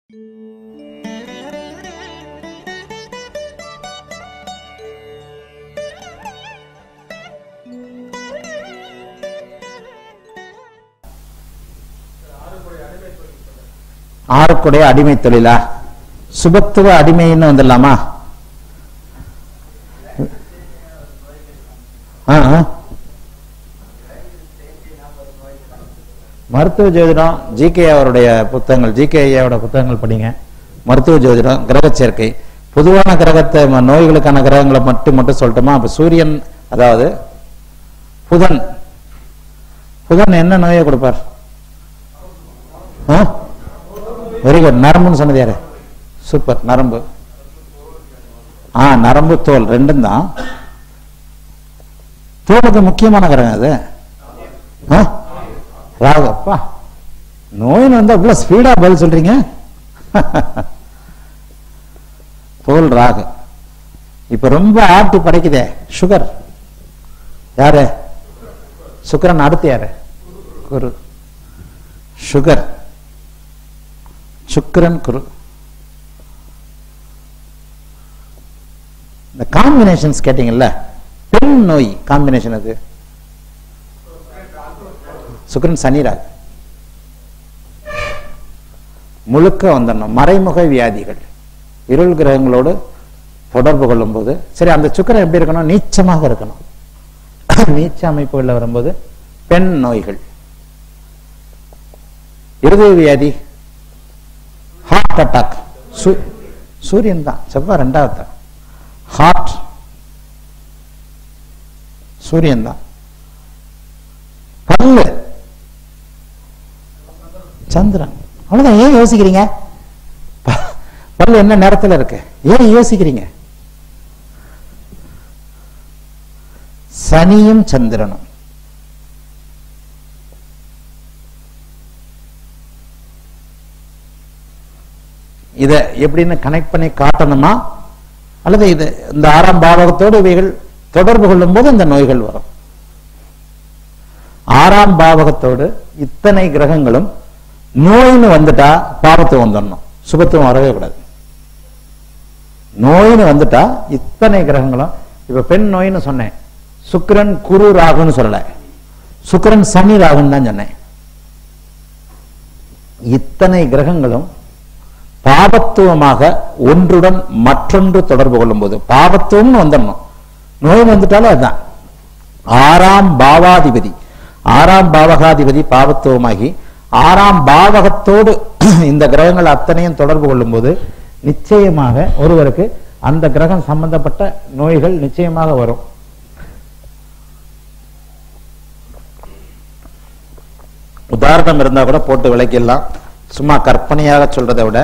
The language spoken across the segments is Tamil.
ஆறுக்குடைய அடிமை தொழிலா சுபத்துவ அடிமைன்னு வந்துடலாமா ஆ, ஆ. மருத்துவ ஜோதிடம் ஜிகே அவருடைய புத்தகங்கள் ஜிகே ஐயாவோட புத்தகங்கள் படிங்க மருத்துவ ஜோதிடம் கிரக சேர்க்கை பொதுவான கிரகத்தை ம- நோய்களுக்கான கிரகங்களை மட்டும் மட்டும் சொல்லட்டுமா அப்ப சூரியன் அதாவது புதன் புதன் என்ன நோயை கொடுப்பார் வெரி குட் நரம்புன்னு சொன்னது யாரு சூப்பர் நரம்பு ஆ நரம்பு தோல் ரெண்டும் தான் தோலுக்கு முக்கியமான கிரகம் அது ஆ? ராகு அப்பா நோயின்னு வந்தா இவ்வளவு ஸ்பீடா பதில் சொல்றீங்க தோல் ராகு இப்ப ரொம்ப ஆட்டி படைக்குதே சுகர் யாரு சுக்கரன் அடுத்து யாரு குரு சுகர் சுக்கிரன் குரு இந்த காம்பினேஷன்ஸ் கேட்டீங்கல்ல பெண் நோய் காம்பினேஷன் அது சுக்கிரன் சனி ராகு முழுக்க வந்துடணும் மறைமுக வியாதிகள் இருள் கிரகங்களோடு தொடர்பு கொள்ளும்போது சரி அந்த சுக்கிரன் எப்படி இருக்கணும் நீச்சமாக இருக்கணும் நீச்ச அமைப்புகளில் வரும்போது பெண் நோய்கள் இருதய வியாதி ஹார்ட் அட்டாக் சூரியன் தான் செவ்வாய் ரெண்டாவது தான் ஹார்ட் சூரியன் தான் பல்லு சந்திரன் அவ்வளவுதான் ஏன் யோசிக்கிறீங்க ப- பல்லு என்ன நேரத்துல இருக்கு ஏன் யோசிக்கிறீங்க சனியும் சந்திரனும் இத எப்படின்னு கனெக்ட் பண்ணி காட்டணுமா அல்லது இது இந்த ஆறாம் பாவகத்தோடு இவைகள் தொடர்பு கொள்ளும் போது இந்த நோய்கள் வரும் ஆறாம் பாவகத்தோடு இத்தனை கிரகங்களும் நோயின்னு வந்துட்டா பாவத்துவம் வந்துடணும் சுபத்துவம் வரவே கூடாது நோயின்னு வந்துட்டா இத்தனை கிரகங்களும் இப்ப பெண் நோயின்னு சொன்னேன் சுக்கிரன் குரு ராகுன்னு சொல்லல சுக்கிரன் சனி ராகுன்னு தான் சொன்னேன் இத்தனை கிரகங்களும் பாபத்துவமாக ஒன்றுடன் மற்றொன்று தொடர்பு கொள்ளும்போது பாபத்துவம்னு வந்துடணும் நோய் வந்துட்டாலும் அதுதான் ஆறாம் பாவாதிபதி ஆறாம் பாவகாதிபதி பாவத்துவமாகி ஆறாம் பாவகத்தோடு இந்த கிரகங்கள் அத்தனையும் தொடர்பு கொள்ளும்போது நிச்சயமாக ஒருவருக்கு அந்த கிரகம் சம்பந்தப்பட்ட நோய்கள் நிச்சயமாக வரும் உதாரணம் இருந்தா கூட போட்டு விளக்கிடலாம் சும்மா கற்பனையாக சொல்றதை விட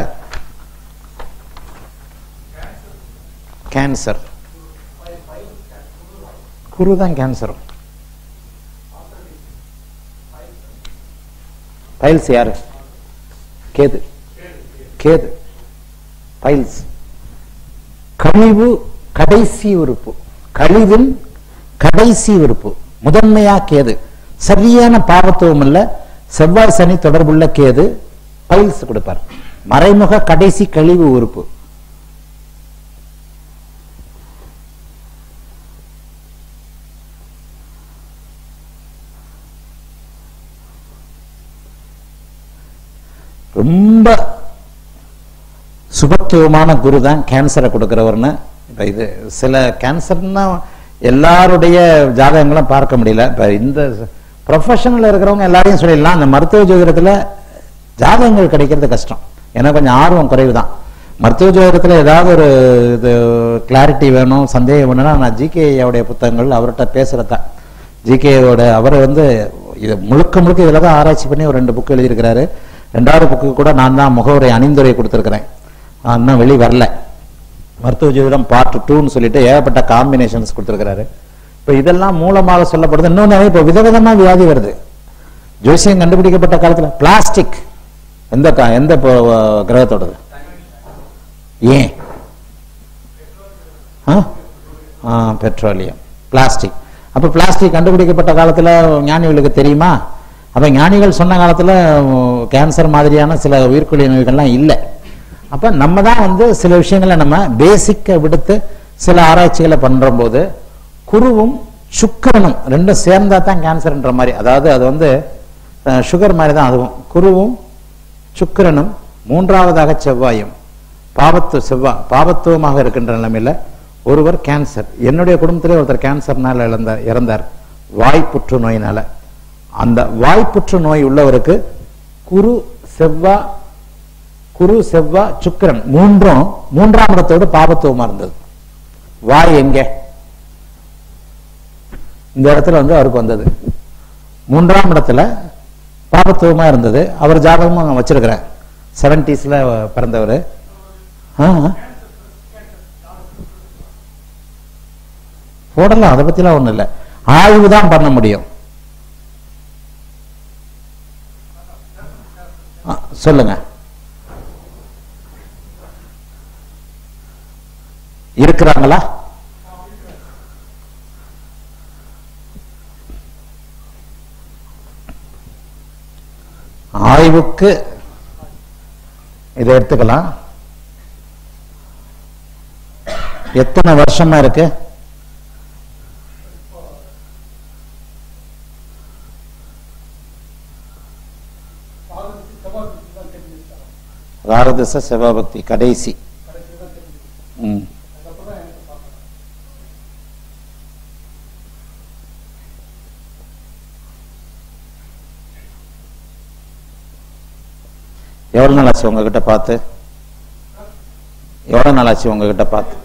கேன்சர் குரு தான் கேன்சர் பைல்ஸ் யாரு கேது கேது பைல்ஸ் கழிவு கடைசி உறுப்பு கழிவின் கடைசி உறுப்பு முதன்மையா கேது சரியான பாவத்துவம் இல்ல செவ்வாய் சனி தொடர்புள்ள கேது பைல்ஸ் கொடுப்பார் மறைமுக கடைசி கழிவு உறுப்பு ரொம்ப சுபத்துவமான குரு தான் கேன்சரை கொடுக்கிறவர்னு இப்ப இது சில கேன்சர்னா எல்லாருடைய ஜாதகங்களும் பார்க்க முடியல இப்ப இந்த ப்ரொஃபஷனில் இருக்கிறவங்க எல்லாரையும் சொல்லிடலாம் அந்த மருத்துவ ஜோதிடத்துல ஜாதகங்கள் கிடைக்கிறது கஷ்டம் ஏன்னா கொஞ்சம் ஆர்வம் குறைவு தான் மருத்துவ ஜோதிடத்துல ஏதாவது ஒரு இது கிளாரிட்டி வேணும் சந்தேகம் வேணும்னா நான் ஜிகே ஐயாவுடைய புத்தகங்கள் அவர்கிட்ட பேசுறது தான் ஜிகேவோட அவர் வந்து இது முழுக்க முழுக்க இதில் தான் ஆராய்ச்சி பண்ணி ஒரு ரெண்டு புக் எழுதியிருக்கிறாரு ரெண்டாவது புக்கு கூட நான் தான் முகவுரை அணிந்துரை கொடுத்துருக்கிறேன் இன்னும் வெளி வரல மருத்துவ ஜோதிடம் பார்ட் டூன்னு சொல்லிட்டு ஏகப்பட்ட காம்பினேஷன்ஸ் கொடுத்துருக்கிறாரு இப்போ இதெல்லாம் மூலமாக சொல்லப்படுது இன்னொன்று இப்போ விதவிதமா வியாதி வருது ஜோசியம் கண்டுபிடிக்கப்பட்ட காலத்துல பிளாஸ்டிக் எந்த கா- எந்த இப்போ, கிரகத்தோடது ஏன் பெட்ரோலியம் பிளாஸ்டிக் அப்ப பிளாஸ்டிக் கண்டுபிடிக்கப்பட்ட காலத்துல ஞானிகளுக்கு தெரியுமா அப்ப ஞானிகள் சொன்ன காலத்துல கேன்சர் மாதிரியான சில உயிர்கொல்லி நோய்கள்லாம் இல்லை அப்ப நம்ம தான் வந்து சில விஷயங்களை நம்ம பேசிக்கை விடுத்து சில ஆராய்ச்சிகளை பண்ற போது குருவும் சுக்கிரனும் ரெண்டும் சேர்ந்தா தான் கேன்சர்ன்ற மாதிரி அதாவது அது வந்து சுகர் மாதிரி தான் அதுவும் குருவும் சுக்கிரனும் மூன்றாவதாக செவ்வாயும் பாபத்து செவ்வாய் பாபத்துவமாக இருக்கின்ற நிலைமையில ஒருவர் கேன்சர் என்னுடைய குடும்பத்திலே ஒருத்தர் கேன்சர்னால இழந்தார் இறந்தார் வாய் புற்றுநோயினால அந்த வாய் புற்றுநோய் உள்ளவருக்கு குரு செவ்வா குரு செவ்வா சுக்கிரன் மூன்றும் மூன்றாம் இடத்தோடு பாபத்துவமா இருந்தது வாய் எங்க இந்த இடத்துல வந்து அவருக்கு வந்தது மூன்றாம் இடத்துல பாபத்துவமா இருந்தது அவர் ஜாதகமும் வச்சிருக்கிறேன் செவன்டிஸ்ல பிறந்தவர் போடலாம் அதை பத்திலாம் ஒண்ணும் இல்லை ஆய்வு தான் பண்ண முடியும் ஆ, சொல்லுங்க இருக்கிறாங்களா ஆய்வுக்கு இதை எடுத்துக்கலாம் எத்தனை வருஷமா இருக்கு ராரதச சிவபக்தி கடைசி ம் எவ்வளவு நாள் ஆச்சு உங்ககிட்ட பார்த்து எவ்வளவு நாள் ஆச்சு உங்ககிட்ட பார்த்து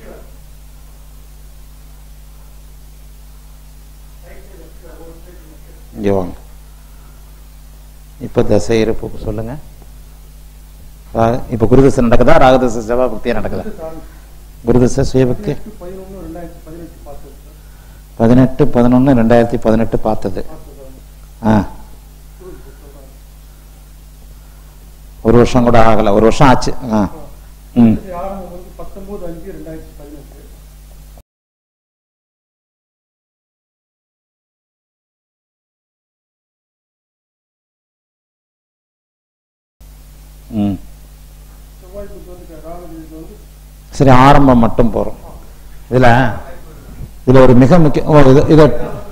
இங்க வாங்க இப்ப தசை இருப்பு சொல்லுங்க ரா- இப்ப குருதசை நடக்குதா ராகதசை சிவபக்தியா நடக்குதா குருதசை சுயபக்தி பதினொன்று ரெண்டாயிரத்தி பதினெட்டு பார்த்தது சார் பதினெட்டு பதினொன்னு ரெண்டாயிரத்தி பதினெட்டு பார்த்தது ஆ ஒரு வருஷம் கூட ஆகல ஒரு வருஷம் ஆச்சு ஆ ம் இது ஆரம்பம் வந்து பத்தொன்பது அஞ்சு ரெண்டாயிரத்தி பதினெட்டு ம் செவ்வாய் புத்தி வந்து ராமதேவி வந்து சரி ஆரம்பம் மட்டும் போறோம் இதுல இதுல ஒரு மிக முக்கிய ஓ, இது இது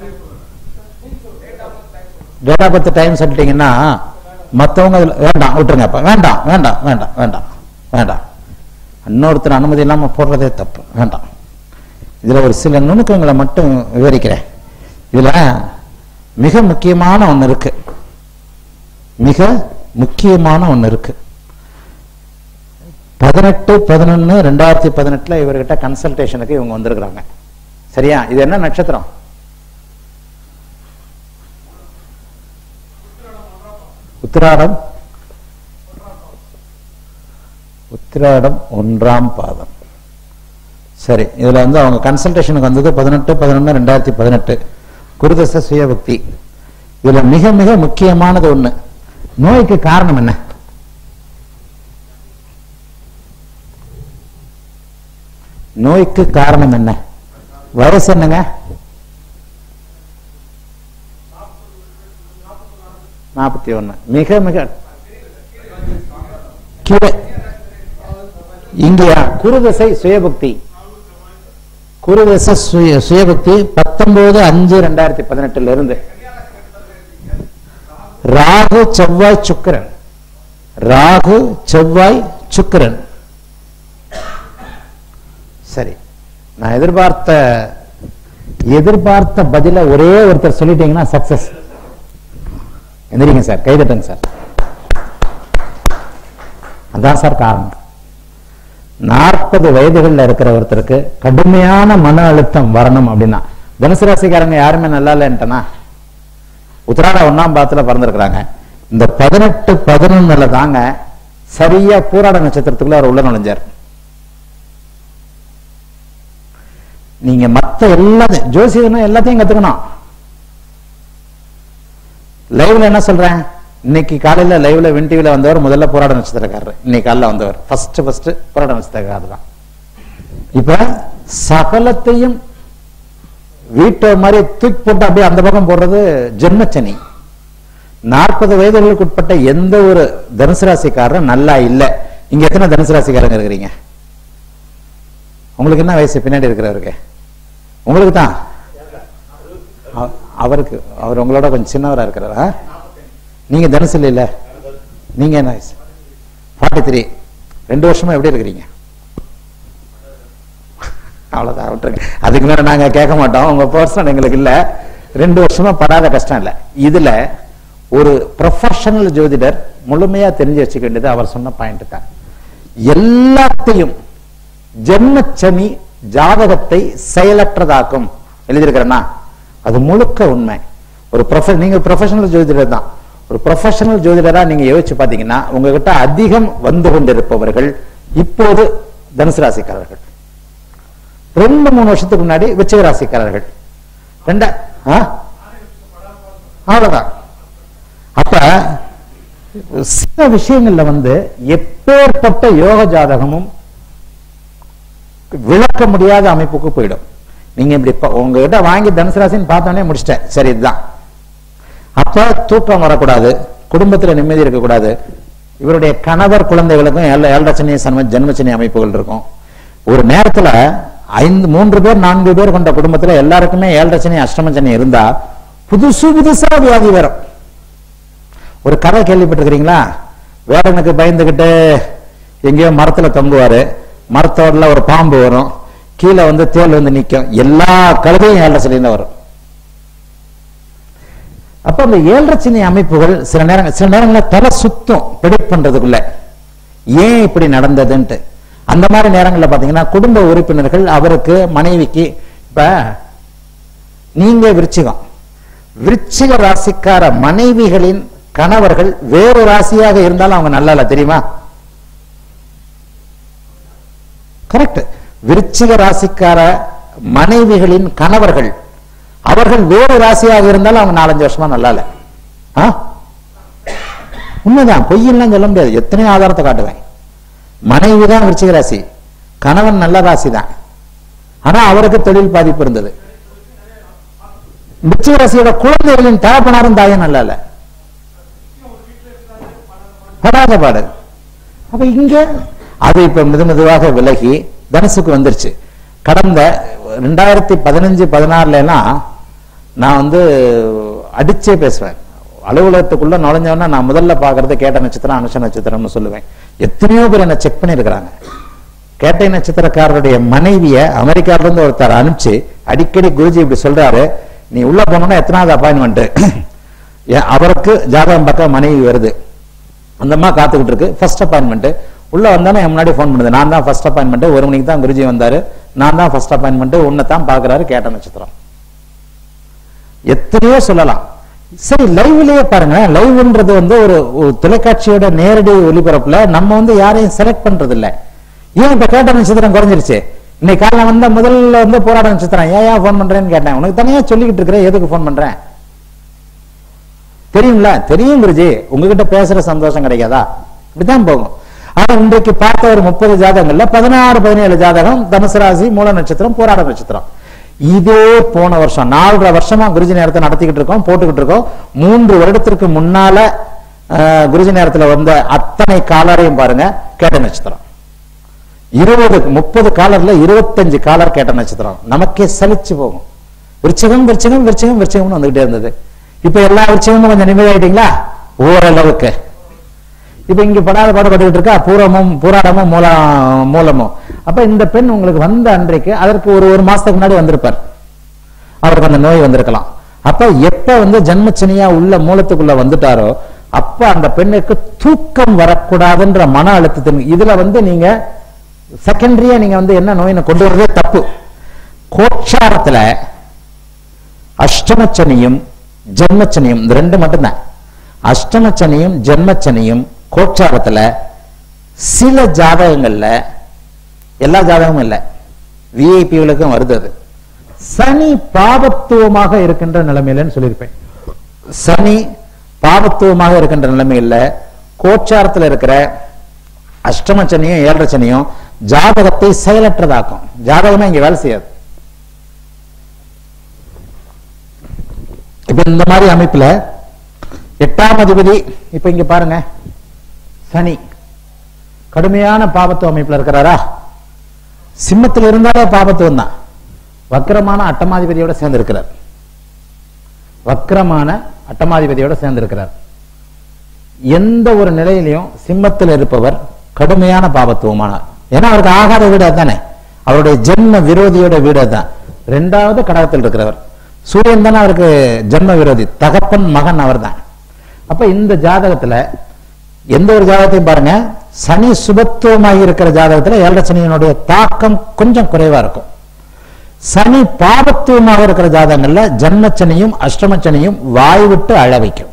டேட்டா பத்து டைம் சொல்லிட்டீங்கன்னா மத்தவங்க இதுல வேண்டாம் விட்டுருங்க அப்ப வேண்டாம் வேண்டாம் வேண்டாம் வேண்டாம் வேண்டாம் இன்னொருத்தர் அனுமதி இல்லாம போடுறதே தப்பு வேண்டாம் இதுல ஒரு சில நுணுக்கங்களை மட்டும் விவரிக்கிறேன் இதுல மிக முக்கியமான ஒண்ணு இருக்கு மிக முக்கியமான ஒண்ணு இருக்கு பதினெட்டு பதினொன்னு ரெண்டாயிரத்தி பதினெட்டுல இவர்கிட்ட கன்சல்டேஷனுக்கு இவங்க வந்திருக்கிறாங்க சரியா இது என்ன நட்சத்திரம் உத்திராடம் உத்திராடம் ஒன்றாம் பாதம் சரி இதுல வந்து அவங்க கன்சல்டேஷனுக்கு வந்தது பதினெட்டு பதினொன்னு ரெண்டாயிரத்தி பதினெட்டு குருதச சுயபக்தி இதுல மிக மிக முக்கியமானது ஒண்ணு நோய்க்கு காரணம் என்ன நோய்க்கு காரணம் என்ன வயசு என்னங்க நாற்பத்தி ஒண்ணு மிக மிக கீழே இங்கயா குருதசை சுயபக்தி குருதசை சுய சுயபக்தி பத்தொன்பது அஞ்சு ரெண்டாயிரத்தி பதினெட்டுல இருந்து ராகு செவ்வாய் சுக்கிரன் ராகு செவ்வாய் சுக்கிரன் சரி நான் எதிர்பார்த்த எதிர்பார்த்த பதில ஒரே ஒருத்தர் சொல்லிட்டீங்கன்னா சக்சஸ் எந்திரிங்க சார் கைதட்டுங்க சார் அதான் சார் காரணம் நாற்பது வயதுகள்ல இருக்கிற ஒருத்தருக்கு கடுமையான மன அழுத்தம் வரணும் அப்படின்னா தனுசு ராசிக்காரங்க யாருமே நல்லா இல்லைன்ட்டனா உத்தராட ஒண்ணாம் பாதத்துல பிறந்திருக்கிறாங்க இந்த பதினெட்டு பதினொன்னுல தாங்க சரியா பூராட நட்சத்திரத்துக்குள்ள அவர் உள்ள நுழைஞ்சார் நீங்க மத்த எல்லாத்தையும் ஜோசியம்னா எல்லாத்தையும் கத்துக்கணும் லைவ்ல என்ன சொல்றேன் இன்னைக்கு காலையில லைவ்ல வின் டிவில வந்தவர் முதல்ல போராட நட்சத்திரக்காரர் இன்னைக்கு காலைல வந்தவர் ஃபர்ஸ்ட் ஃபர்ஸ்ட் போராட நட்சத்திரக்காரர் தான் இப்ப சகலத்தையும் வீட்டை மாதிரி தூக்கி போட்டு அப்படியே அந்த பக்கம் போடுறது ஜென்மச்சனி நாற்பது வயதுகளுக்கு உட்பட்ட எந்த ஒரு தனுசு ராசிக்காரரும் நல்லா இல்லை இங்க எத்தனை தனுசு ராசிக்காரங்க இருக்கிறீங்க உங்களுக்கு என்ன வயசு பின்னாடி இருக்கிறவருக்கு உங்களுக்கு தான் அவ- அவருக்கு அவர் உங்களோட கொஞ்சம் சின்னவரா இருக்கிறாரா நீங்க தனுசு இல்ல நீங்க என்ன வயசு ஃபார்ட்டி த்ரீ ரெண்டு வருஷமா எப்படி இருக்கிறீங்க அவ்வளவுதான் விட்டுருங்க அதுக்கு மேல நாங்க கேட்க மாட்டோம் உங்க பர்சனல் எங்களுக்கு இல்ல ரெண்டு வருஷமா படாத கஷ்டம் இல்ல இதுல ஒரு ப்ரொஃபஷனல் ஜோதிடர் முழுமையா தெரிஞ்சு வச்சுக்க வேண்டியது அவர் சொன்ன பாயிண்ட் தான் எல்லாத்தையும் ஜென்மச்சனி ஜாதகத்தை செயலற்றதாக்கும் எழுதியிருக்கிறேன்னா அது முழுக்க உண்மை ஒரு ப்ரொஃப நீங்க ப்ரொஃபஷனல் ஜோதிடர் தான் ஒரு ப்ரொஃபஷனல் ஜோதிடரா நீங்க யோசிச்சு பாத்தீங்கன்னா உங்ககிட்ட அதிகம் வந்து கொண்டிருப்பவர்கள் இப்போது தனுசு ராசிக்காரர்கள் ரெண்டு மூணு வருஷத்துக்கு முன்னாடி விச்சய ராசிக்காரர்கள் ரெண்டா ஆ? அவ்வளவுதான் அப்ப சில விஷயங்கள்ல வந்து எப்பேற்பட்ட யோக ஜாதகமும் விளக்க முடியாத அமைப்புக்கு போயிடும் நீங்க இப்படி ப- உங்ககிட்ட வாங்கி தனுசு ராசின்னு பார்த்தோன்னே முடிச்சிட்டேன் சரி இதுதான் அப்ப தூக்கம் வரக்கூடாது குடும்பத்துல நிம்மதி இருக்கக்கூடாது இவருடைய கணவர் குழந்தைகளுக்கும் ஏழ ஏழரச்சனி சன்ம ஜென்மச்சனி அமைப்புகள் இருக்கும் ஒரு நேரத்துல ஐந்து மூன்று பேர் நான்கு பேர் கொண்ட குடும்பத்துல எல்லாருக்குமே ஏழரச்சனி அஷ்டமச்சனி இருந்தா புதுசு புதுசா வியாதி வரும் ஒரு கதை கேள்விப்பட்டிருக்கிறீங்களா வேடனுக்கு பயந்துகிட்டு எங்கேயோ மரத்துல தொங்குவாரு மரத்தோடல ஒரு பாம்பு வரும் கீழே வந்து தேள் வந்து நிக்கும் எல்லா கழுதையும் ஏழரை சனியில வரும் அப்ப அந்த ஏழரை சனி அமைப்புகள் சில நேரங்கள் சில நேரங்களில் தலை சுத்தம் ப்ரெடிக்ட் பண்றதுக்குள்ள ஏன் இப்படி நடந்ததுன்ட்டு அந்த மாதிரி நேரங்களில் பாத்தீங்கன்னா குடும்ப உறுப்பினர்கள் அவருக்கு மனைவிக்கு இப்ப நீங்க விருச்சிகம் விருச்சிக ராசிக்கார மனைவிகளின் கணவர்கள் வேறு ராசியாக இருந்தாலும் அவங்க நல்லா இல்ல தெரியுமா கரெக்ட் விருச்சிக ராசிக்கார மனைவிகளின் கணவர்கள் அவர்கள் வேறு ராசியாக இருந்தாலும் அவங்க நாலஞ்சு வருஷமா நல்லா இல்ல ஆ? உண்மைதான் பொய்யெல்லாம் சொல்ல முடியாது எத்தனையோ ஆதாரத்தை காட்டுவேன் மனைவி தான் விருச்சிக ராசி கணவன் நல்ல ராசி தான் ஆனா அவருக்கு தொழில் பாதிப்பு இருந்தது விருச்சிக ராசியோட குழந்தைகளின் தகப்பனாரும் தாயும் நல்லா இல்ல படாத பாடு அப்ப இங்க அது இப்ப மெது மெதுவாக விலகி தனுசுக்கு வந்துருச்சு கடந்த ரெண்டாயிரத்தி பதினஞ்சு பதினாறுல எல்லாம் நான் வந்து அடிச்சே பேசுவேன் அலுவலகத்துக்குள்ள நுழைஞ்சவொன்னே நான் முதல்ல பாக்குறது கேட்ட நட்சத்திரம் அனுஷ நட்சத்திரம்னு சொல்லுவேன் எத்தனையோ பேர் என்ன செக் பண்ணியிருக்கிறாங்க கேட்டை நட்சத்திரக்காரருடைய மனைவிய அமெரிக்கால இருந்து ஒருத்தர் அனுப்பிச்சு அடிக்கடி குருஜி இப்படி சொல்றாரு நீ உள்ள போனோம்னா எத்தனாவது அப்பாயின்மெண்ட் அவருக்கு ஜாதகம் பார்க்க மனைவி வருது அந்த அம்மா காத்துக்கிட்டு இருக்கு ஃபர்ஸ்ட் அப்பாயின்மெண்ட் உள்ள வந்தானே என் முன்னாடி ஃபோன் பண்ணுது நான் தான் ஃபர்ஸ்ட் அப்பாயின்மெண்ட் ஒரு மணிக்கு தான் குருஜி வந்தாரு நான் தான் ஃபர்ஸ்ட் அப்பாயின்மெண்ட் உன்னை தான் பாக்குறாரு கேட்ட நட்சத்திரம் எத்தனையோ சொல்லலாம் சரி லைவ்லயே பாருங்க லைவ்ன்றது வந்து ஒரு ஒரு தொலைக்காட்சியோட நேரடி ஒளிபரப்புல நம்ம வந்து யாரையும் செலக்ட் பண்றது இல்ல ஏன் இப்ப கேட்ட நட்சத்திரம் குறைஞ்சிருச்சு இன்னைக்கு காலைல வந்த முதல்ல வந்து போராட நட்சத்திரம் ஏன் ஏன் ஃபோன் பண்றேன்னு கேட்டேன் உனக்கு தனியா சொல்லிக்கிட்டு இருக்கிறேன் எதுக்கு ஃபோன் பண்றேன் தெரியுங்களா தெரியும் குருஜி உங்ககிட்ட பேசுற சந்தோஷம் கிடைக்காதா இப்படித்தான் போகும் ஆனா இன்றைக்கு பார்த்த ஒரு முப்பது ஜாதகங்கள்ல பதினாறு பதினேழு ஜாதகம் தனுசு ராசி மூல நட்சத்திரம் போராட நட்சத்திரம் இதே போன வருஷம் நாலரை வருஷமா குருஜி நேரத்தை நடத்திக்கிட்டு இருக்கோம் போட்டுக்கிட்டு இருக்கோம் மூன்று வருடத்திற்கு முன்னால அஹ், குருஜி நேரத்துல வந்த அத்தனை காலரையும் பாருங்க கேட்ட நட்சத்திரம் இருபது முப்பது காலர்ல இருபத்தஞ்சு காலர் கேட்ட நட்சத்திரம் நமக்கே சலிச்சு போகும் விருச்சிகம் விருச்சிகம் விருச்சிகம் விருச்சிகம்னு வந்துகிட்டே இருந்தது இப்ப எல்லா விருச்சிகமும் கொஞ்சம் நிம்மதியாயிட்டீங்களா ஓரளவுக்கு இப்ப இங்க படாத பாடுபட்டுக்கிட்டு இருக்கா பூரமும் பூராடமும் மூல மூலமும் அப்ப இந்த பெண் உங்களுக்கு வந்த அன்றைக்கு அதற்கு ஒரு ஒரு மாசத்துக்கு முன்னாடி வந்திருப்பார் அவருக்கு அந்த நோய் வந்திருக்கலாம் அப்ப எப்ப வந்து ஜன்மச்சனியா உள்ள மூலத்துக்குள்ள வந்துட்டாரோ அப்ப அந்த பெண்ணுக்கு தூக்கம் வரக்கூடாதுன்ற மன அழுத்தத்தின் இதுல வந்து நீங்க செகண்டரியா நீங்க வந்து என்ன நோயினை கொண்டு வர்றதே தப்பு கோட்சாரத்துல அஷ்டமச்சனியும் ஜென்மச்சனியும் இந்த ரெண்டு மட்டும்தான் அஷ்டமச்சனியும் ஜென்மச்சனியும் கோட்சாரத்துல சில ஜாதகங்கள்ல எல்லா ஜாதகமும் இல்ல விஐபிகளுக்கும் வருது அது சனி பாபத்துவமாக இருக்கின்ற நிலைமையிலன்னு சொல்லியிருப்பேன் சனி பாபத்துவமாக இருக்கின்ற நிலைமையில கோச்சாரத்துல இருக்கிற அஷ்டம சனியும் ஏழரை சனியும் ஜாதகத்தை செயலற்றதாக்கும் ஜாதகமே இங்க வேலை செய்யாது இப்ப இந்த மாதிரி அமைப்புல எட்டாம் அதிபதி இப்ப இங்க பாருங்க சனி கடுமையான பாபத்துவ அமைப்புல இருக்கிறாரா சிம்மத்தில் இருந்தாலே பாபத்துவம் தான் வக்ரமான அட்டமாதிபதியோட சேர்ந்து இருக்கிறார் வக்ரமான அட்டமாதிபதியோட சேர்ந்து இருக்கிறார் எந்த ஒரு நிலையிலையும் சிம்மத்தில் இருப்பவர் கடுமையான பாபத்துவமானார் ஏன்னா அவருக்கு ஆகாத வீடு அதுதானே அவருடைய ஜென்ம விரோதியோட வீடு அதுதான் ரெண்டாவது கடகத்தில் இருக்கிறவர் சூரியன் தானே அவருக்கு ஜென்ம விரோதி தகப்பன் மகன் அவர்தான் அப்ப இந்த ஜாதகத்துல எந்த ஒரு ஜாதகத்தையும் பாருங்க சனி சுபத்துவமாக இருக்கிற ஜாதகத்துல ஏழரை சனியினுடைய தாக்கம் கொஞ்சம் குறைவா இருக்கும் சனி பாபத்துவமாக இருக்கிற ஜாதகங்கள்ல ஜன்மச்சனியும் அஷ்டமச்சனியும் வாய் விட்டு அழ வைக்கும்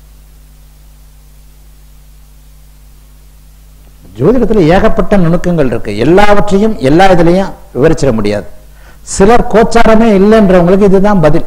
ஜோதிடத்துல ஏகப்பட்ட நுணுக்கங்கள் இருக்கு எல்லாவற்றையும் எல்லா இதுலயும் விவரிச்சிட முடியாது சிலர் கோச்சாரமே இல்லைன்றவங்களுக்கு இதுதான் பதில்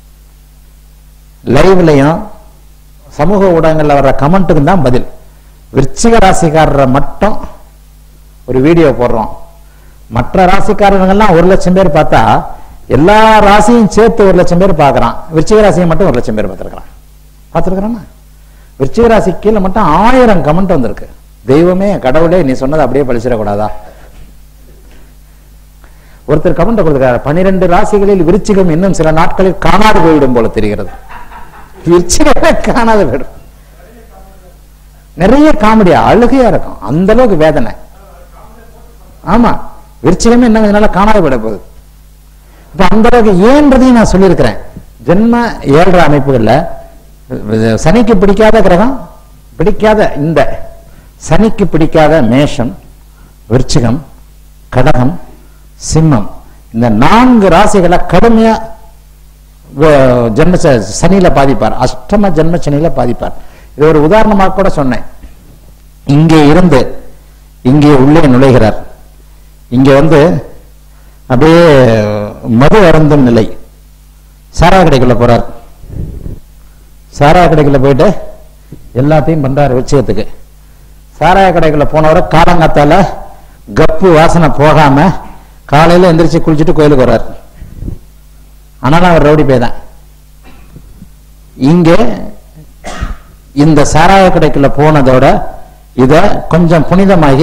லைவ்லயும் சமூக ஊடகங்கள்ல வர்ற கமெண்ட்டுக்கு தான் பதில் விருச்சிக ராசிக்காரரை மட்டும் ஒரு வீடியோ போடுறோம் மற்ற ராசிக்காரர்கள்லாம் ஒரு லட்சம் பேர் பார்த்தா எல்லா ராசியும் சேர்த்து ஒரு லட்சம் பேர் பார்க்கறான் விருச்சிக ராசியை மட்டும் ஒரு லட்சம் பேர் பார்த்துருக்கிறான் பார்த்துருக்கிறானா விருச்சிக ராசி கீழே மட்டும் ஆயிரம் கமெண்ட் வந்திருக்கு தெய்வமே கடவுளே நீ சொன்னதை அப்படியே பழிச்சிடக்கூடாதா ஒருத்தர் கமெண்ட் கொடுத்துருக்காரு பனிரெண்டு ராசிகளில் விருச்சிகம் இன்னும் சில நாட்களில் காணாது போய்விடும் போல தெரிகிறது விருச்சிகமே காணாது போயிடும் நிறைய காமெடியா அழுகையா இருக்கும் அந்த அளவுக்கு வேதனை ஆமா விருச்சிகமே இன்னும் கொஞ்ச நாள்ல காணாது போயிட போகுது இப்ப அந்த அளவுக்கு ஏன்றதையும் நான் சொல்லியிருக்கிறேன் ஜென்ம ஏழரை அமைப்புகள்ல இது சனிக்கு பிடிக்காத கிரகம் பிடிக்காத இந்த சனிக்கு பிடிக்காத மேஷம் விருச்சிகம் கடகம் சிம்மம் இந்த நான்கு ராசிகளை கடுமையா வ- ஜென்ம ச- சனியில பாதிப்பார் அஷ்டம ஜென்ம சனியில பாதிப்பார் இது ஒரு உதாரணமாக கூட சொன்னேன் இங்கே இருந்து இங்கே உள்ளே நுழைகிறார் இங்க வந்து அப்படியே மது அருந்தும் நிலை சாரா கடைக்குள்ள போறார் சாராய கடைக்குள்ள போயிட்டு எல்லாத்தையும் பண்றாரு விஷயத்துக்கு சாராய கடைக்குள்ள போனவரை காலங்காத்தால கப்பு வாசனை போகாம காலையில எந்திரிச்சு குளிச்சுட்டு கோயிலுக்கு வர்றார் ஆனாலும் அவர் ரவுடி போய் தான் இங்க இந்த சாராய கடைக்குள்ள போனதோட இத கொஞ்சம் புனிதமாகி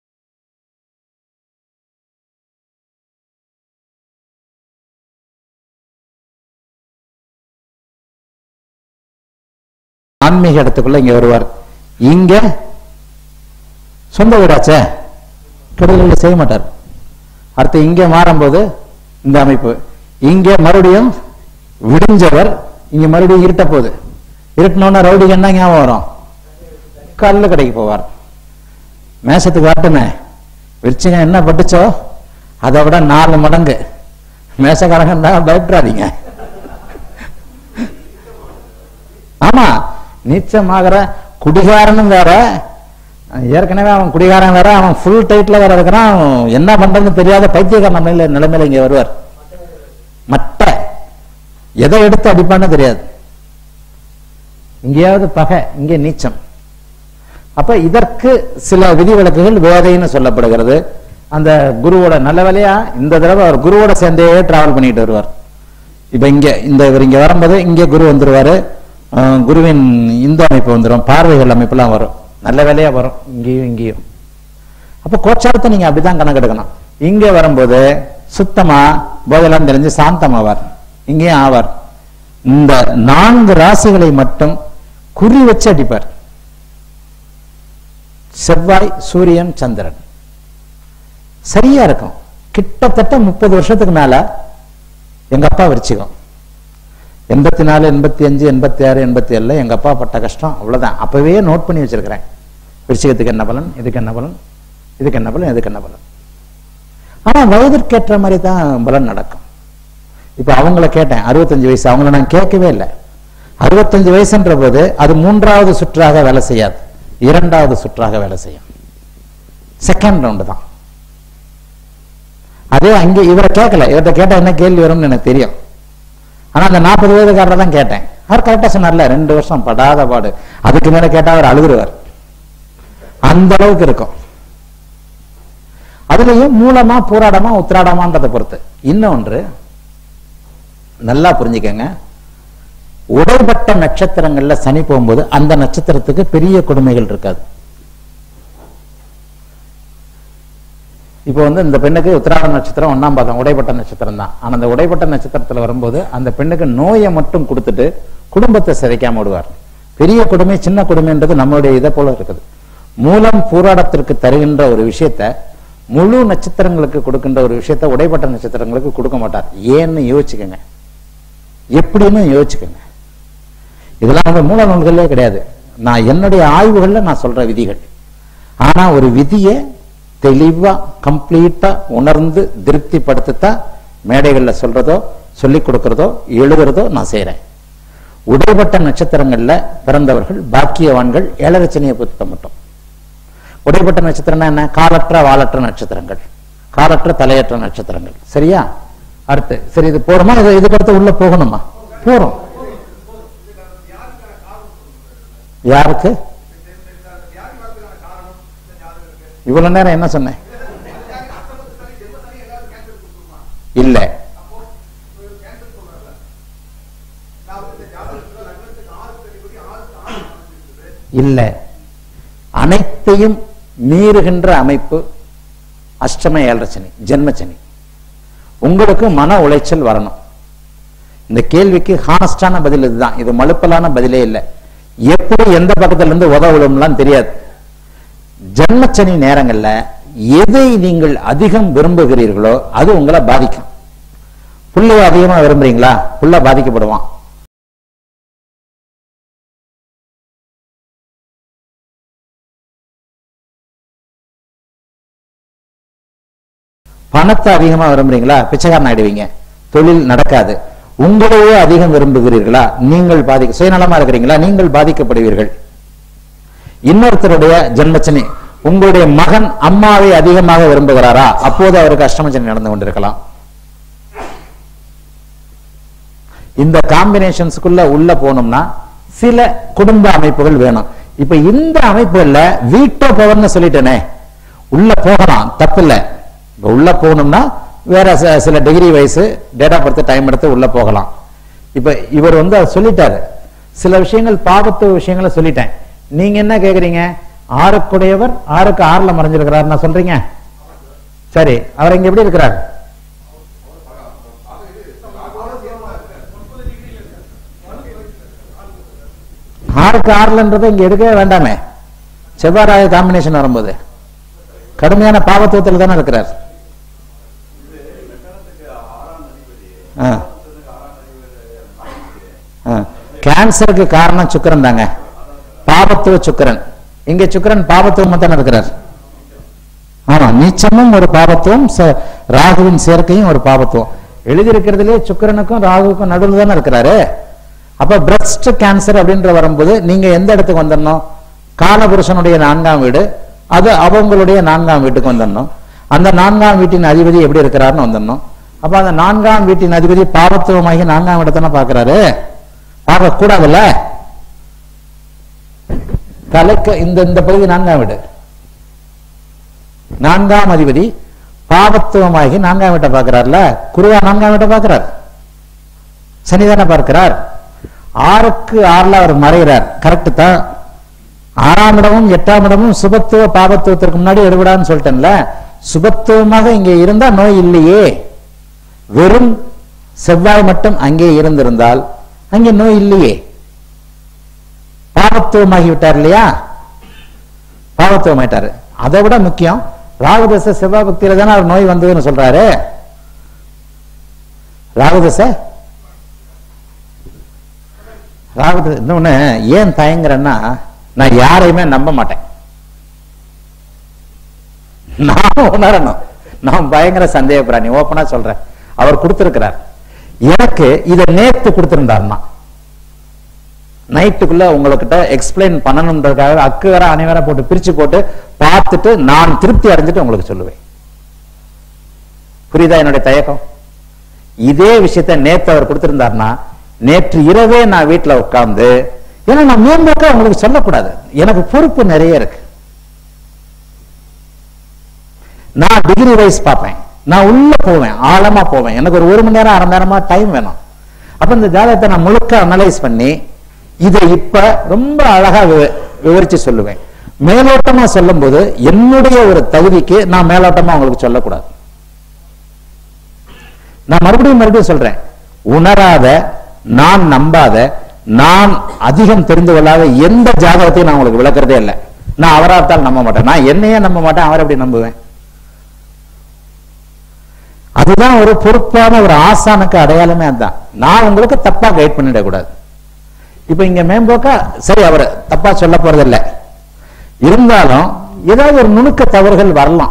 ஆன்மீக இடத்துக்குள்ள இங்க வருவார் இங்க சொந்த வீடாச்சே கெடுதல்கள் செய்ய மாட்டார் அடுத்து இங்க மாறும்போது இந்த அமைப்பு இங்க மறுபடியும் விடிஞ்சவர் இங்க மறுபடியும் இருட்ட போகுது இருட்டினோன்னா ரவுடிக்கு என்ன ஞாபகம் வரும் கல்லு கடைக்கு போவார் மேசத்துக்கு வரட்டுமே விருச்சிகம் என்ன பட்டுச்சோ அதை விட நாலு மடங்கு மேசக்காரங்க பயப்படாதீங்க ஆமா நீச்சமாகிற குடிகாரனும் வேற ஏற்கனவே அவன் குடிகாரன் வேற அவன் ஃபுல் டைட்ல வேற இருக்கிறான் அவன் என்ன பண்றதுன்னு தெரியாத பைத்தியக்காரன் நிலையில நிலைமையில இங்க வருவார் மட்டை எதை எடுத்து அடிப்பான்னு தெரியாது இங்கேயாவது பகை இங்கே நீச்சம் அப்ப இதற்கு சில விதிவிலக்குகள் வேதைன்னு சொல்லப்படுகிறது அந்த குருவோட நல்ல வேலையா இந்த தடவை அவர் குருவோட சேர்ந்தே டிராவல் பண்ணிட்டு வருவார் இப்ப இங்க இந்த இவர் இங்க வரும்போது இங்க குரு வந்துருவாரு அஹ் குருவின் இந்த அமைப்பு வந்துடும் பார்வைகள் அமைப்புலாம் வரும் நல்ல வேலையா வரும் இங்கேயும் இங்கேயும் அப்ப கோச்சாரத்தை நீங்க அப்படிதான் கணக்கெடுக்கணும் இங்க வரும்போது சுத்தமா போதெல்லாம் தெரிஞ்சு சாந்தமாவார் இங்கேயும் ஆவார் இந்த நான்கு ராசிகளை மட்டும் குறி வச்சு அடிப்பார் செவ்வாய் சூரியன் சந்திரன் சரியா இருக்கும் கிட்டத்தட்ட முப்பது வருஷத்துக்கு மேல எங்க அப்பா விருச்சிகம் எண்பத்தி நாலு எண்பத்தி அஞ்சு எண்பத்தி ஆறு எண்பத்தி ஏழுல எங்க அப்பா பட்ட கஷ்டம் அவ்வளவுதான் அப்பவே நோட் பண்ணி வச்சிருக்கிறேன் விருச்சிகத்துக்கு என்ன பலன் இதுக்கு என்ன பலன் இதுக்கு என்ன பலன் இதுக்கு என்ன பலன் ஆனா வயதிற்கேற்ற மாதிரி தான் பலன் நடக்கும் இப்ப அவங்கள கேட்டேன் அறுபத்தஞ்சு வயசு அவங்கள நான் கேட்கவே இல்லை அறுபத்தஞ்சு வயசுன்ற போது அது மூன்றாவது சுற்றாக வேலை செய்யாது இரண்டாவது சுற்றாக வேலை செய்யும் செகண்ட் ரவுண்டு தான் அதே அங்கே இவரை கேட்கல இவர்கிட்ட கேட்டா என்ன கேள்வி வரும்னு எனக்கு தெரியும் ஆனா அந்த நாற்பது வயதுக்காரரை தான் கேட்டேன் அவர் கரெக்டா சொன்னார்ல ரெண்டு வருஷம் படாத பாடு அதுக்கு மேல கேட்டா அவர் அழுதுருவார் அந்த அளவுக்கு இருக்கும் அதுலயும் மூலமா பூராடமா உத்திராடமான்றதை பொறுத்து இன்னொன்று நல்லா புரிஞ்சுக்கங்க உடைப்பட்ட நட்சத்திரங்கள்ல சனி போகும்போது அந்த நட்சத்திரத்துக்கு பெரிய கொடுமைகள் இருக்காது இப்போ வந்து இந்த பெண்ணுக்கு உத்திராட நட்சத்திரம் ஒண்ணாம் பாதம் உடைப்பட்ட நட்சத்திரம் தான் ஆனா அந்த உடைப்பட்ட நட்சத்திரத்துல வரும்போது அந்த பெண்ணுக்கு நோயை மட்டும் கொடுத்துட்டு குடும்பத்தை சிதைக்காம விடுவார் பெரிய கொடுமை சின்ன கொடுமைன்றது நம்மளுடைய இதை போல இருக்குது மூலம் பூராடத்திற்கு தருகின்ற ஒரு விஷயத்த முழு நட்சத்திரங்களுக்கு கொடுக்கின்ற ஒரு விஷயத்த உடைப்பட்ட நட்சத்திரங்களுக்கு கொடுக்க மாட்டார் ஏன்னு யோசிச்சுக்கோங்க எப்படின்னு யோசிச்சுக்கோங்க இதெல்லாம் வந்து மூல நூல்களே கிடையாது நான் என்னுடைய ஆய்வுகள்ல நான் சொல்ற விதிகள் ஆனா ஒரு விதியை தெளிவா கம்ப்ளீட்டா உணர்ந்து திருப்திப்படுத்தத்தான் மேடைகள்ல சொல்றதோ சொல்லிக் கொடுக்கறதோ எழுதுறதோ நான் செய்றேன் உடைப்பட்ட நட்சத்திரங்கள்ல பிறந்தவர்கள் பாக்கியவான்கள் ஏழரச்சனியை பொறுத்த மட்டும் உடைப்பட்ட நட்சத்திரம்னா என்ன காலற்ற வாலற்ற நட்சத்திரங்கள் காலற்ற தலையற்ற நட்சத்திரங்கள் சரியா அடுத்து சரி இது போறோமா இது இதுக்கு அடுத்து உள்ள போகணுமா போறோம் யாருக்கு இவ்வளவு நேரம் என்ன சொன்னேன் இல்ல இல்ல அனைத்தையும் மீறுகின்ற அமைப்பு அஷ்டம ஏழரச்சனி ஜென்மச்சனி உங்களுக்கு மன உளைச்சல் வரணும் இந்த கேள்விக்கு ஹானஸ்டான பதில் இதுதான் இது மலுப்பலான பதிலே இல்லை எப்படி எந்த பக்கத்துல இருந்து உதவும்லாம் தெரியாது ஜென்மச்சனி நேரங்கள்ல எதை நீங்கள் அதிகம் விரும்புகிறீர்களோ அது உங்களை பாதிக்கும் புள்ளைய அதிகமா விரும்புறீங்களா புள்ள பாதிக்கப்படுவான் பணத்தை அதிகமா விரும்புறீங்களா பிச்சைக்காரன் ஆயிடுவீங்க தொழில் நடக்காது உங்களையே அதிகம் விரும்புகிறீர்களா நீங்கள் பாதிக்க சுயநலமா இருக்கிறீங்களா நீங்கள் பாதிக்கப்படுவீர்கள் இன்னொருத்தருடைய ஜென்மச்சனி உங்களுடைய மகன் அம்மாவை அதிகமாக விரும்புகிறாரா அப்போது அவருக்கு அஷ்டமச்சனி நடந்து கொண்டிருக்கலாம் இந்த காம்பினேஷன்ஸ்க்குள்ள உள்ள போனோம்னா சில குடும்ப அமைப்புகள் வேணும் இப்ப இந்த அமைப்புல வீட்டோ பவர்னு சொல்லிட்டேனே உள்ள போகலாம் தப்பில்ல இப்ப உள்ள போகணும்னா வேற ச- சில டிகிரி வயசு டேட் ஆஃப் பர்த் டைம் எடுத்து உள்ள போகலாம் இப்ப இவர் வந்து அதை சொல்லிட்டாரு சில விஷயங்கள் பாவத்து விஷயங்களை சொல்லிட்டேன் நீங்க என்ன கேக்குறீங்க ஆறுக்குடையவர் ஆறுக்கு ஆறுல மறைஞ்சிருக்கிறார் நான் சொல்றீங்க சரி அவர் இங்க எப்படி இருக்கிறார் ஆறுக்கு ஆறுலன்றதை இங்க எடுக்கவே வேண்டாமே செவ்வாய் காம்பினேஷன் வரும்போது கடுமையான பாவத்துவத்தில் தானே இருக்கிறார் ஆ. ஆ. கேன்சருக்கு காரணம் சுக்கிரன் தாங்க பாபத்துவ சுக்கிரன் இங்க சுக்கிரன் பாபத்துவமா தானே இருக்கிறார் ஆமா நீச்சமும் ஒரு பாபத்துவம் ச- ராகுவின் சேர்க்கையும் ஒரு பாபத்துவம் எழுதியிருக்கிறதுலே சுக்கிரனுக்கும் ராகுவுக்கும் நடுவில் தானே இருக்கிறாரு அப்ப பிரஸ்ட் கேன்சர் அப்படின்ற வரும்போது நீங்க எந்த இடத்துக்கு வந்துடணும் காலபுருஷனுடைய நான்காம் வீடு அது அவங்களுடைய நான்காம் வீட்டுக்கு வந்துடணும் அந்த நான்காம் வீட்டின் அதிபதி எப்படி இருக்கிறாருன்னு வந்துடணும் அப்ப அந்த நான்காம் வீட்டின் அதிபதி பாவத்துவமாகி நான்காம் இடத்தானே பாக்குறாரு பார்க்க கூடாதுல்ல தலைக்கு இந்த இந்த பகுதி நான்காம் வீடு நான்காம் அதிபதி பாவத்துவமாகி நான்காம் வீட்டை பார்க்கிறார்ல குருவா நான்காம் வீட்டை பார்க்கிறார் சனிதானே பார்க்கிறார் ஆறுக்கு ஆறுல அவர் மறைகிறார் கரெக்ட் தான் ஆறாம் இடமும் எட்டாம் இடமும் சுபத்துவ பாவத்துவத்திற்கு முன்னாடி எடுவிடான்னு சொல்லிட்டேன்ல சுபத்துவமாக இங்கே இருந்தா நோய் இல்லையே வெறும் செவ்வாய் மட்டும் அங்கே இருந்திருந்தால் அங்கே நோய் இல்லையே பாவத்துவமாகி விட்டார் இல்லையா பாவத்துவமாயிட்டாரு அதை விட முக்கியம் ராகுதசை செவ்வாய் பக்தியில தானே அவர் நோய் வந்ததுன்னு சொல்றாரு ராகுதசை ராகுத இன்னொன்னு ஏன் தயங்குறேன்னா நான் யாரையுமே நம்ப மாட்டேன் நான் உணரணும் நான் பயங்கர சந்தேக பிராணி ஓப்பனா சொல்றேன் அவர் கொடுத்திருக்கிறார் எனக்கு இதை நேத்து கொடுத்திருந்தாருன்னா நைட்டுக்குள்ள உங்ககிட்ட எக்ஸ்பிளைன் பண்ணணுன்றதுக்காக அக்கு வேற அணை வேற போட்டு பிரிச்சு போட்டு பார்த்துட்டு நான் திருப்தி அடைஞ்சிட்டு உங்களுக்கு சொல்லுவேன் புரியுதா என்னுடைய தயக்கம் இதே விஷயத்த நேத்து அவர் கொடுத்திருந்தாருன்னா நேற்று இரவே நான் வீட்டுல உட்கார்ந்து ஏன்னா நான் மேம்போக்கா உங்களுக்கு சொல்லக்கூடாது எனக்கு பொறுப்பு நிறைய இருக்கு நான் டிகிரி வைஸ் பார்ப்பேன் நான் உள்ள போவேன் ஆழமா போவேன் எனக்கு ஒரு ஒரு மணி நேரம் அரை மணி நேரமா டைம் வேணும் அப்ப இந்த ஜாதகத்தை நான் முழுக்க அனலைஸ் பண்ணி இதை இப்ப ரொம்ப அழகா விவ- விவரிச்சு சொல்லுவேன் மேலோட்டமா சொல்லும்போது என்னுடைய ஒரு தகுதிக்கு நான் மேலோட்டமா உங்களுக்கு சொல்லக்கூடாது நான் மறுபடியும் மறுபடியும் சொல்றேன் உணராத நான் நம்பாத நான் அதிகம் தெரிந்து கொள்ளாத எந்த ஜாதகத்தையும் நான் உங்களுக்கு விளக்குறதே இல்லை நான் அவராத்தால் நம்ப மாட்டேன் நான் என்னையே நம்ப மாட்டேன் அவரை எப்படி நம்புவேன் அதுதான் ஒரு பொறுப்பான ஒரு ஆசானுக்கு அடையாளமே அதுதான் நான் உங்களுக்கு தப்பா கைட் பண்ணிடக்கூடாது இப்ப இங்க மேம்போக்கா சரி அவர் தப்பா சொல்ல போறதில்லை இருந்தாலும் ஏதாவது ஒரு நுணுக்க தவறுகள் வரலாம்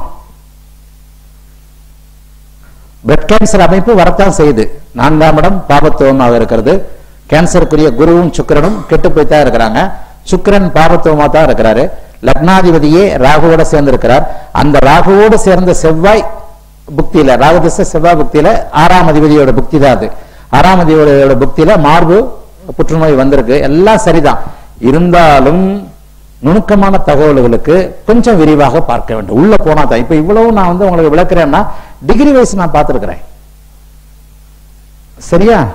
பிளட் கேன்சர் அமைப்பு வரத்தான் செய்யுது நான்காம் இடம் பாபத்துவமாக இருக்கிறது கேன்சருக்குரிய குருவும் சுக்கிரனும் கெட்டு போய்தான் இருக்கிறாங்க சுக்கிரன் பாபத்துவமா தான் இருக்கிறாரு லக்னாதிபதியே ராகுவோட சேர்ந்து இருக்கிறார் அந்த ராகுவோடு சேர்ந்த செவ்வாய் புக்தியில ராகுதிச செவ்வாய் புக்தியில ஆறாம் அதிபதியோட புக்தி தான் அது ஆறாம் அதிபதியோட புக்தியில மார்பு புற்றுநோய் வந்திருக்கு எல்லாம் சரிதான் இருந்தாலும் நுணுக்கமான தகவல்களுக்கு கொஞ்சம் விரிவாக பார்க்க வேண்டும் உள்ள போனா தான் இப்ப இவ்வளவு நான் வந்து உங்களுக்கு விளக்குறேன்னா டிகிரி வைஸ் நான் பார்த்திருக்கிறேன் சரியா